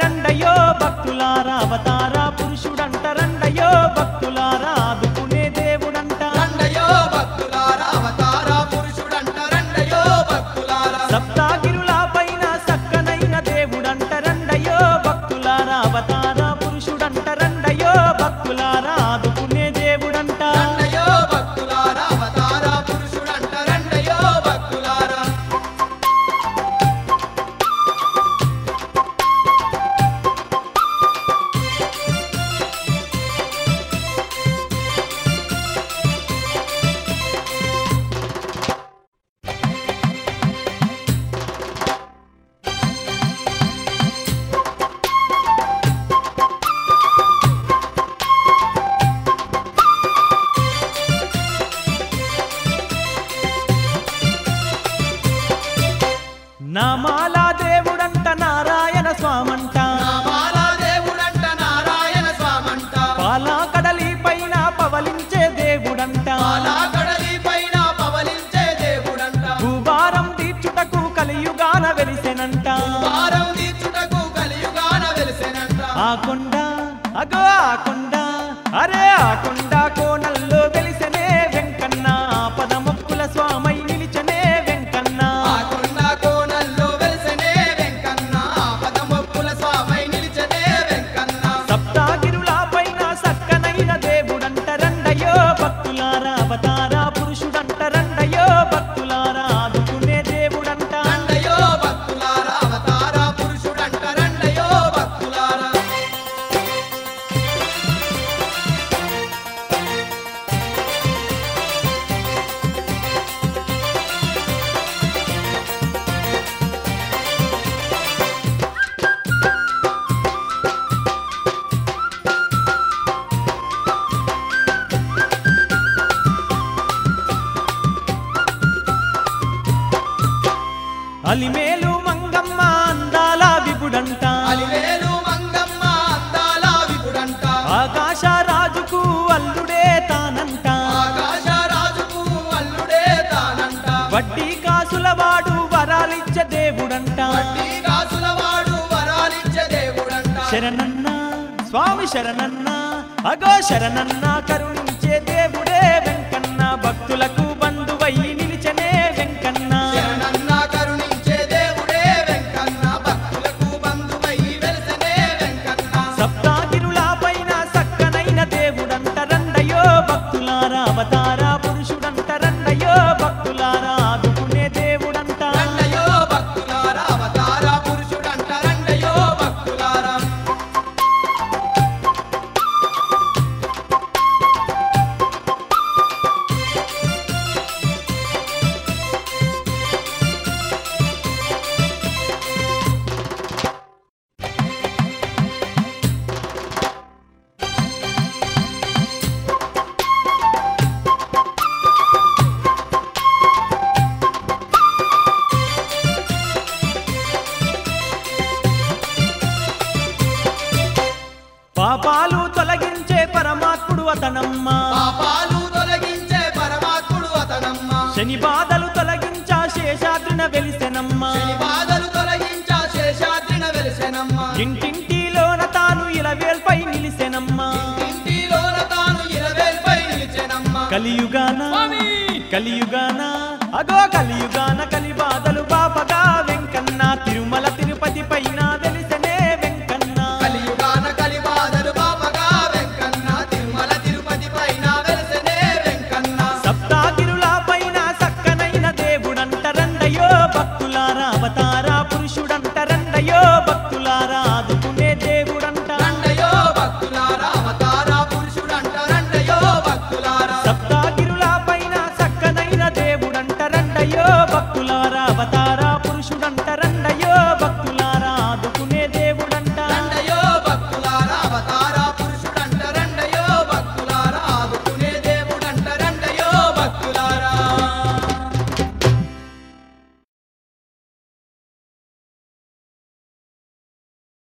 రండయో భక్తులారా అవతార పురుషుడంటరండయో భక్తులారా ఆదుకునే దేవుడంట రండయో భక్తులారా అవతార పురుషుడంట రండయో భక్తులారా సప్తాగిరుల పైన సక్కనైన దేవుడంటరండయో భక్తులారా అవతార పురుషుడంటరండయో భక్తులారా ఆదుకునే దేవుడంట రండయో భక్తులారా అవతార పురుషుడంట రండయో భక్తులారా నామాల దేవుడంట నారాయణ స్వామంట నామాల దేవుడంట నారాయణ స్వామంట పాలా కడలి పైన పవలించే దేవుడంట పాలా కడలి పైన పవలించే దేవుడంట భూభారం తీర్చుటకు కలియుగాన వెలిసెనంట వారం తీర్చుటకు కలియుగాన వెలిసెనంట ఆ కొండ అగో ఆ కొండ అరే ఆ కొండ కోనల్లో వెలిసెనే వెంకన్న పద మొక్కుల స్వామై నిలిచనే వెంకన్న ఆ కొండ కోణల్లో వెలిసెనే వెంకన్న పదమొక్కుల స్వామై నిలిచనే వెంకన్న సప్తాగిరుల పైన సక్కనైన దేవుడంట రండయో భక్తులారా అవతార పురుషుడంట రండయో భక్తులారా ఆదుకునే దేవుడంట రండయో భక్తులారా అవతార పురుషుడంట రండయో భక్తులారా అలిమేలు మంగమ్మ అందాల విపుడంట అలివేలు మంగమ్మ అందాల విపుడంట ఆకాశ రాజుకు అల్లుడే తానంట ఆకాశ రాజుకు అల్లుడే తానంట వడ్డీ కాసుల వాడు వరాలిచ్చే దేవుడంట వడ్డీ కాసుల వాడు వరాలిచ్చే దేవుడంట శరణన్న స్వామి శరణన్న అగో శరణన్న కరుణించే దేవుడే వెంకన్న భక్తులకు బంధువై నిలిచనే వెంకన్న శరణన్న కరుణించే దేవుడే వెంకన్న భక్తులకు బంధువై వెలిసెనే వెంకన్న సప్తాగిరుల పైన సక్కనైన దేవుడంట రండయో భక్తులారా అవతార పురుషుడంట రండయో భక్తులారా ఆదుకునే దేవుడంట రండయో భక్తులారా అవతార పురుషుడంట రండయో భక్తులారా పాపాలు తొలగించే పరమాత్ముడు అతనమ్మ పాపాలు తొలగించే పరమాత్ముడు అతనమ్మ శని బాధలు తొలగించా శేషాద్రిన వెలిసెనమ్మ శని బాధలు తొలగించా శేషాద్రిన వెలిసెనమ్మ ఇంటింటిలోన తాను ఇలవేల్పై నిలిసెనమ్మ ఇంటిలోన తాను ఇరవేల్పై నిలిచెనమ్మ కలియుగాన కలియుగాన అగో కలియుగాన